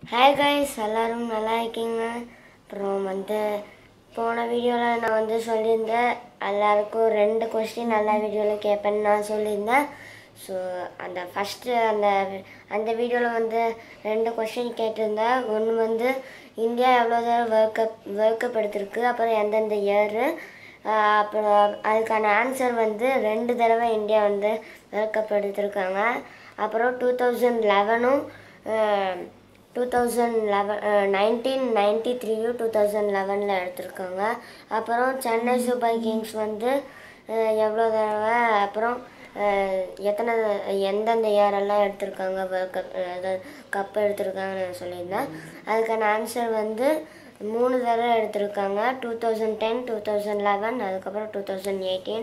Hi guys எல்லாரும் நல்லா இருக்கீங்க அப்புறம் வந்து போன வீடியோவில் நான் வந்து சொல்லியிருந்தேன் எல்லாருக்கும் ரெண்டு கொஸ்டின் எல்லா வீடியோவில் கேட்பேன்னு நான் சொல்லியிருந்தேன் ஸோ அந்த ஃபஸ்ட்டு அந்த அந்த வீடியோவில் வந்து ரெண்டு கொஸ்டின் கேட்டிருந்தேன் ஒன்று வந்து இந்தியா எவ்வளோ தூரம் வேர்ல்ட் கப் வேர்ல்ட் கப் எடுத்திருக்கு அப்புறம் எந்தெந்த இயரு அப்புறம் அதுக்கான ஆன்சர் வந்து ரெண்டு தடவை இந்தியா வந்து வேர்ல்ட் கப் எடுத்திருக்காங்க அப்புறம் டூ தௌசண்ட் லெவனும் two thousand eleven nineteen ninety த்ரீயும் டூ தௌசண்ட் லெவனில் எடுத்திருக்காங்க அப்புறம் சென்னை சூப்பர் கிங்ஸ் வந்து அஹ், எவ்வளோ தடவை அப்புறம் அஹ், எத்தனை எந்தெந்த இயரெல்லாம் எடுத்திருக்காங்க வேர்ல்ட் கப் அதாவது கப் எடுத்திருக்காங்கன்னு சொல்லியிருந்தேன் அதுக்கான ஆன்சர் வந்து மூணு தடவை எடுத்திருக்காங்க two thousand ten two thousand eleven அதுக்கப்புறம் டூ தௌசண்ட் எயிட்டீன்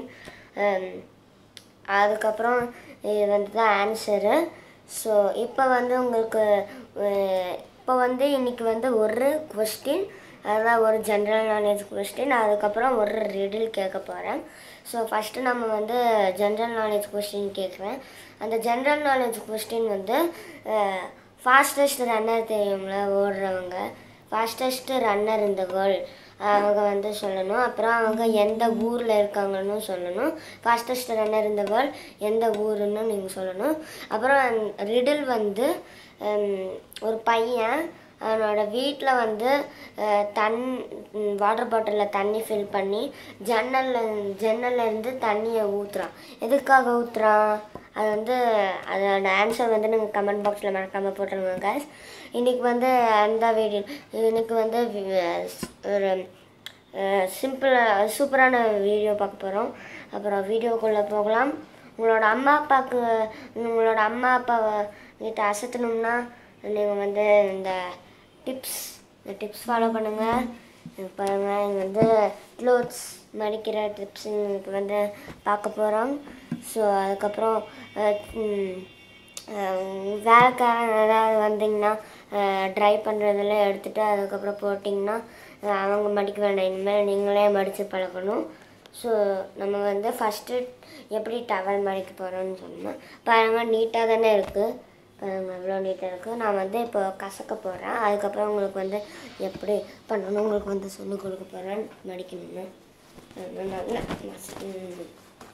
அதுக்கப்புறம் இது வந்து தான் ஆன்சரு ஸோ இப்போ வந்து உங்களுக்கு இப்போ வந்து இன்னைக்கு வந்து ஒரு கொஸ்டின் அதான் ஒரு ஜென்ரல் நாலேஜ் கொஸ்டின் அதுக்கப்புறம் ஒரு ரிடில் கேட்க போகிறேன் ஸோ ஃபஸ்ட்டு நம்ம வந்து ஜென்ரல் நாலேஜ் கொஸ்டின் கேட்குறேன் அந்த ஜென்ரல் நாலேஜ் கொஸ்டின் வந்து ஃபாஸ்டஸ்ட் ரன்னர் தெரியும்ல ஓடுறவங்க ஃபாஸ்டஸ்ட் ரன்னர் இந்த வேர்ல்ட் அவங்க வந்து சொல்லணும் அப்புறம் அவங்க எந்த ஊரில் இருக்காங்கன்னு சொல்லணும் ஃபாஸ்டஸ்ட் ரன்னர் இந்த வேர்ல்ட் எந்த ஊருன்னு நீங்கள் சொல்லணும் அப்புறம் ரிடில் வந்து ஹம், ஒரு பையன் அவனோட வீட்டில் வந்து அஹ், தண் வாட்டர் பாட்டிலில் தண்ணி ஃபில் பண்ணி ஜன்னலில் ஜன்னல்ல இருந்து தண்ணியை ஊற்றுறான் எதுக்காக ஊற்றுறான் அது வந்து அதோட ஆன்சர் வந்து நீங்கள் கமெண்ட் பாக்ஸில் மறக்காமல் போட்டுருங்க guys இன்னைக்கு வந்து அந்த வீடியோ இன்னைக்கு வந்து வி- ஒரு சிம்பிள் சூப்பரான வீடியோ பார்க்க போகிறோம் அப்புறம் வீடியோக்குள்ளே போகலாம் உங்களோட அம்மா அப்பாவுக்கு உங்களோட அம்மா அப்பாவை கிட்ட அசத்தணும்னா நீங்கள் வந்து இந்த டிப்ஸ் இந்த டிப்ஸ் ஃபாலோ பண்ணுங்கள் இது பாருங்க இங்கே வந்து க்ளோத்ஸ் மடிக்கிற டிப்ஸ் இன்னைக்கு வந்து பார்க்க போகிறோம் ஸோ அதுக்கப்புறம் அஹ், ம், அஹ், வேலைக்காரன் ஏதாவது வந்தீங்கன்னா ட்ரை பண்ணுறதுல எடுத்துகிட்டு அதுக்கப்புறம் போட்டிங்கன்னா அஹ், அவங்க மடிக்க வேண்டாம் இனிமேல் நீங்களே மடித்து பழகணும் ஸோ நம்ம வந்து ஃபஸ்ட்டு எப்படி டவல் மடிக்க போகிறோம்னு சொன்னோம் பாருங்கள் நீட்டாக தானே இருக்குது பாருங்க எவ்வளோ நீட்டாக இருக்குது நான் வந்து இப்போ கசக்க போகிறேன் அதுக்கப்புறம் உங்களுக்கு வந்து எப்படி பண்ணணும் உங்களுக்கு வந்து சொல்லிக் கொடுக்க போகிறேன் மடிக்கணும்னு அது நல்லா மச- ம்.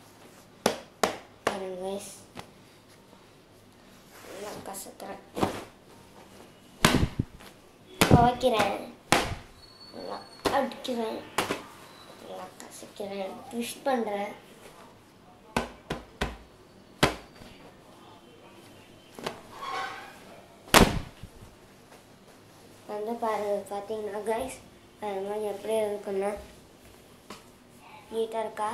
பாருங்க guys. நல்லா கசக்கிறேன் துவைக்கிறேன் நல்லா அடிக்கிறேன் நல்லா கசக்கிறேன் ட்விஸ்ட் பண்ணுறேன் வந்து பாருங்க பார்த்தீங்கன்னா கைஸ் பாருங்க எப்படி இருக்குன்னா நீட்டாக இருக்கா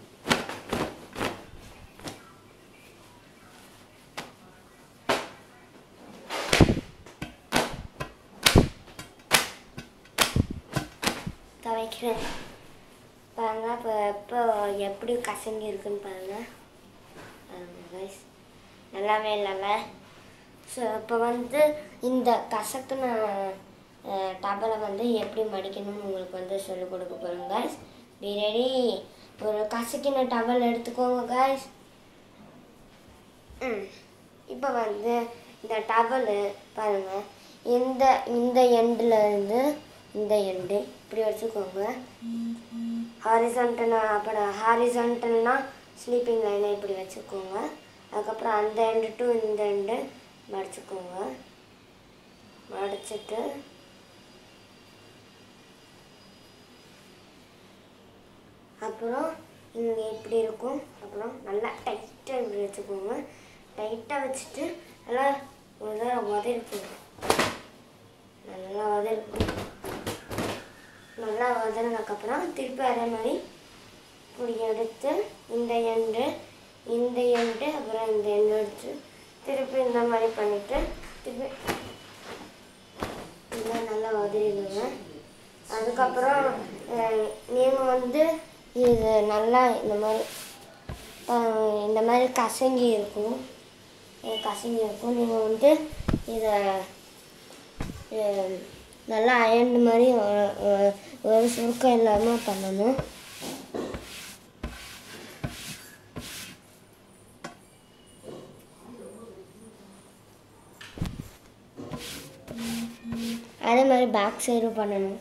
துவைக்கிறேன் பாருங்க இப்போ இப்போ எப்படி கசங்கி இருக்குன்னு பாருங்க பாருங்க கைஸ் நல்லாவே இல்லைல்ல ஸோ இப்போ வந்து இந்த கசக்குன டபலை வந்து எப்படி மடிக்கணும்னு உங்களுக்கு வந்து சொல்லிக் கொடுக்க போகிறோம் guys பி ரெடி ஒரு கசக்கின டவல் எடுத்துக்கோங்க guys ம் இப்போ வந்து இந்த டவலு பாருங்கள் இந்த இந்த எண்டில் இருந்து இந்த எண்டு இப்படி வச்சுக்கோங்க ஹாரிசன்டல்னா அப்புறம் ஹாரிசன்டல்னா ஸ்லீப்பிங் லைனை இப்படி வச்சுக்கோங்க அதுக்கப்புறம் அந்த எண்டு டு இந்த எண்டு மடிச்சுக்கோங்க மடிச்சிட்டு அப்புறம் இங்கே இப்படி இருக்கும் அப்புறம் நல்லா டைட்டாக இப்படி வச்சுக்கோங்க டைட்டாக வச்சுட்டு நல்லா ஒரு நேரம் உதறிக்கோங்க நல்லா உதறிக்கோங்க நல்லா உதறினதுக்கப்புறம் திருப்பி அதே மாதிரி இப்படி எடுத்து இந்த எண்டு இந்த எண்டு அப்புறம் இந்த எண்டு எடுத்து திருப்பி இந்த மாதிரி பண்ணிவிட்டு திருப்பி இந்த நல்லா உதறிடுங்க அதுக்கப்புறம் நீங்கள் வந்து இது நல்லா இந்த மாதிரி அஹ், இந்த மாதிரி கசங்கி இருக்கும் இது கசங்கி இருக்கும் நீங்கள் வந்து இதை அஹ், நல்லா அயர்ந்த மாதிரி ஒரு- ஒரு- ஒரு சுருக்கம் இல்லாமல் பண்ணணும் அதே மாதிரி பேக் சைடும் பண்ணணும்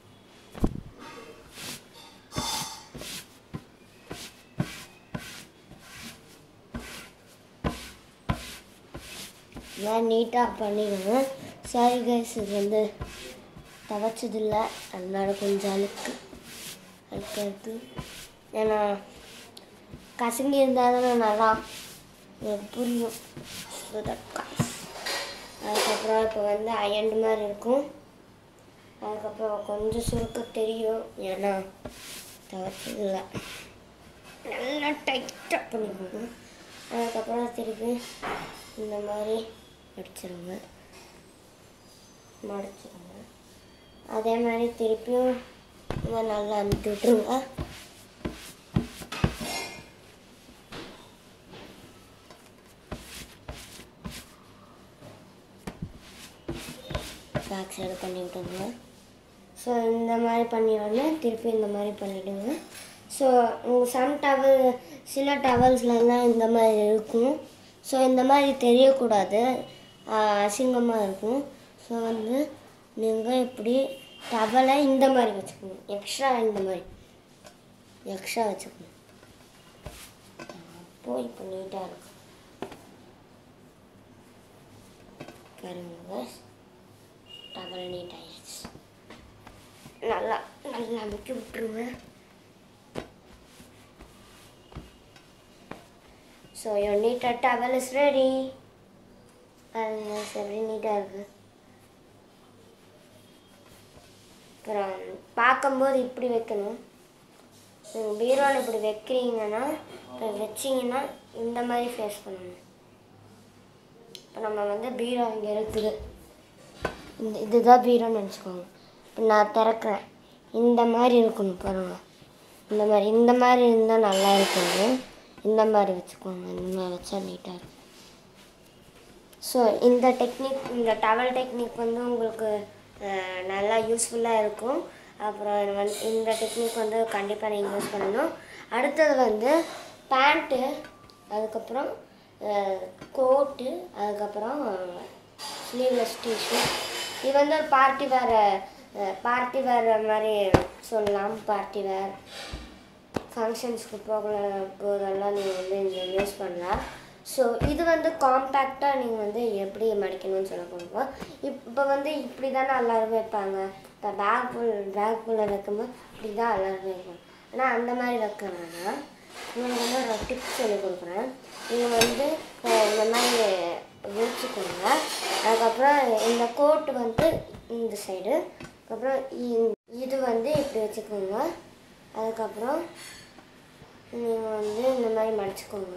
எல்லாம் நீட்டாக பண்ணிடுவேன் சாரி கைஸ் இது வந்து துவைச்சதில்ல அதனால கொஞ்சம் அழுக்கு அழுக்காக இருக்குது ஏன்னா கசங்கி இருந்தால் தானே நல்லா எனக்கு புரியும் So that guys. அதுக்கப்புறம் இப்போ வந்து அயண்டு மாதிரி இருக்கும் அதுக்கப்புறம் கொஞ்சம் சுருக்க தெரியும் ஏன்னா துவைச்சதில்ல நல்லா டைட்டாக பண்ணிக்கோங்க அதுக்கப்புறம் திருப்பி இந்த மாதிரி மடிச்சிருங்க மடிச்சிருங்க அதே மாதிரி திருப்பியும் இதை நல்லா அமுத்தி விட்ருங்க பேக் சைடு பண்ணி விட்டுருங்க ஸோ இந்த மாதிரி பண்ணிடுங்க திருப்பி இந்த மாதிரி பண்ணிவிடுங்க ஸோ சம் டவல் சில டவல்ஸ்லலாம் இந்த மாதிரி இருக்கும் ஸோ இந்த மாதிரி தெரியக்கூடாது ஆஹ் அசிங்கமாக இருக்கும் ஸோ வந்து நீங்கள் இப்படி டவலை இந்த மாதிரி வச்சுக்கணும் எக்ஸ்ட்ரா இந்த மாதிரி எக்ஸ்ட்ரா வச்சுக்கணும் அப்போ இப்போ நீட்டாக இருக்கும் பாருங்க டவல் நீட் ஆயிடுச்சு நல்லா நல்லா அமைக்க விட்டுருங்க so your knitted towel is ready பாருங்க எப்படி நீட்டாக இருக்குது அப்புறம் பார்க்கும்போது இப்படி வைக்கணும் நீங்கள் பீரோவில் இப்படி வைக்கிறீங்கன்னா இப்போ வச்சிங்கன்னா இந்த மாதிரி ஃபேஸ் பண்ணணும் இப்போ நம்ம வந்து பீரோ இங்கே இருக்குது இந்த இதுதான் பீரோன்னு நினச்சிக்கோங்க இப்போ நான் திறக்கிறேன் இந்த மாதிரி இருக்கணும் பாருங்க இந்த மாதிரி இந்த மாதிரி இருந்தால் நல்லா இருக்குங்க இந்த மாதிரி வச்சுக்கோங்க இந்த மாதிரி வச்சா நீட்டாக இருக்கும் ஸோ இந்த டெக்னிக் இந்த டவல் டெக்னிக் வந்து உங்களுக்கு அஹ், நல்லா யூஸ்ஃபுல்லாக இருக்கும் அப்புறம் இது வந்து இந்த டெக்னிக் வந்து கண்டிப்பாக நீங்கள் யூஸ் பண்ணணும் அடுத்தது வந்து பேண்ட்டு அதுக்கப்புறம் கோட்டு அதுக்கப்புறம் ஸ்லீவ்லெஸ் டிஷர்ட் இது வந்து ஒரு பார்ட்டி வேர் பார்ட்டி வேர் மாதிரி சொல்லலாம் பார்ட்டி வேர் ஃபங்க்ஷன்ஸ்க்கு போக போதெல்லாம் நீங்கள் வந்து இந்த யூஸ் பண்ணலாம் ஸோ இது வந்து காம்பேக்டாக நீங்கள் வந்து எப்படி மடிக்கணும்னு சொல்ல போகிறோம் இப்போ வந்து இப்படி தானே எல்லாரும் வைப்பாங்க இப்போ பேக் புல் பேக் புல்ல வைக்கும்போது இப்படி தான் எல்லாரும் வைப்பாங்க ஆனால் அந்த மாதிரி வைக்க வேணாம் உங்களுக்கு வந்து ஒரு டிப்ஸ் சொல்லி கொடுக்குறேன் நீங்கள் வந்து அஹ், இந்த மாதிரி விரிச்சுக்கோங்க அதுக்கப்புறம் இந்த கோட் வந்து இந்த சைடு அதுக்கப்புறம் இ- இது வந்து இப்படி வச்சுக்கோங்க அதுக்கப்புறம் நீங்கள் வந்து இந்த மாதிரி மடிச்சுக்கோங்க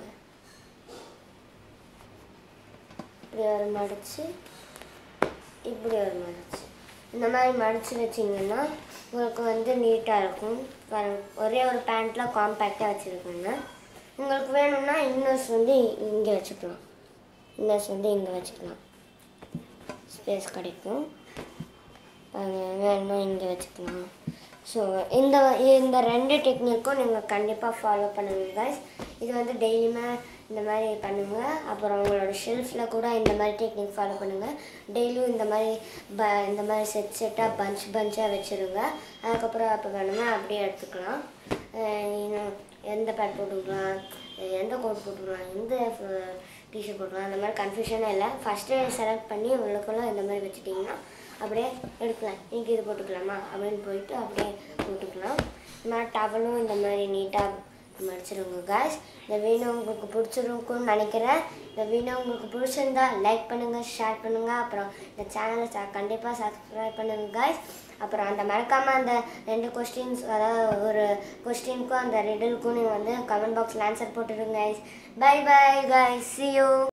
இப்படி ஒரு மடிச்சு இப்படி ஒரு மடிச்சு இந்த மாதிரி மடிச்சு வச்சிங்கன்னா உங்களுக்கு வந்து நீட்டாக இருக்கும் பாருங்க, ஒரே ஒரு பேண்ட்டில் காம்பேக்டாக வச்சுருக்கோங்க உங்களுக்கு வேணும்னா இன்னர்ஸ் வந்து இங்கே வச்சுக்கலாம் இன்னர்ஸ் வந்து இங்கே வச்சுக்கலாம் ஸ்பேஸ் கிடைக்கும் அது வேணும்னா இங்கே வச்சுக்கலாம் ஸோ இந்த இந்த ரெண்டு டெக்னிக்கும் நீங்கள் கண்டிப்பாக ஃபாலோ பண்ணுங்க guys இது வந்து டெய்லியுமே இந்த மாதிரி பண்ணுங்க அப்புறம் உங்களோட ஷெல்ஃபில் கூட இந்த மாதிரி டெக்னிக் ஃபாலோ பண்ணுங்கள் டெய்லியும் இந்த மாதிரி ப இந்த மாதிரி செட் செட்டாக பஞ்ச் பஞ்சாக வச்சுருங்க அதுக்கப்புறம் அப்போ வேணும்னா அப்படியே எடுத்துக்கலாம் அஹ் இன்னும் எந்த பேட் போட்டுக்கலாம் எந்த கோட் போட்டுக்கலாம் எந்த டிஷர்ட் போட்டுக்கலாம் அந்த மாதிரி கன்ஃபியூஷனே இல்லை ஃபஸ்ட்டே செலக்ட் பண்ணி உங்களுக்குள்ள இந்த மாதிரி வச்சுட்டிங்கன்னா அப்படியே எடுக்கலாம் இன்னைக்கு இது போட்டுக்கலாமா அப்படின்னு போயிட்டு அப்படியே போட்டுக்கலாம் இந்த மாதிரி டவலும் இந்த மாதிரி நீட்டாக மடிச்சிருங்க காய்ஸ் இந்த வீடியோ உங்களுக்கு பிடிச்சிருக்கும்னு நினைக்கிறேன் இந்த வீடியோ உங்களுக்கு பிடிச்சிருந்தா லைக் பண்ணுங்கள் ஷேர் பண்ணுங்கள் அப்புறம் இந்த சேனலை ச கண்டிப்பாக சப்ஸ்கிரைப் பண்ணுங்கள் காய்ஸ் அப்புறம் அந்த மறக்காமல் அந்த ரெண்டு கொஸ்டின்ஸ் அதாவது ஒரு கொஸ்டினுக்கும் அந்த ரிடலுக்கும் நீங்கள் வந்து கமெண்ட் பாக்ஸில் ஆன்சர் போட்டுருங்க guys bye bye guys see you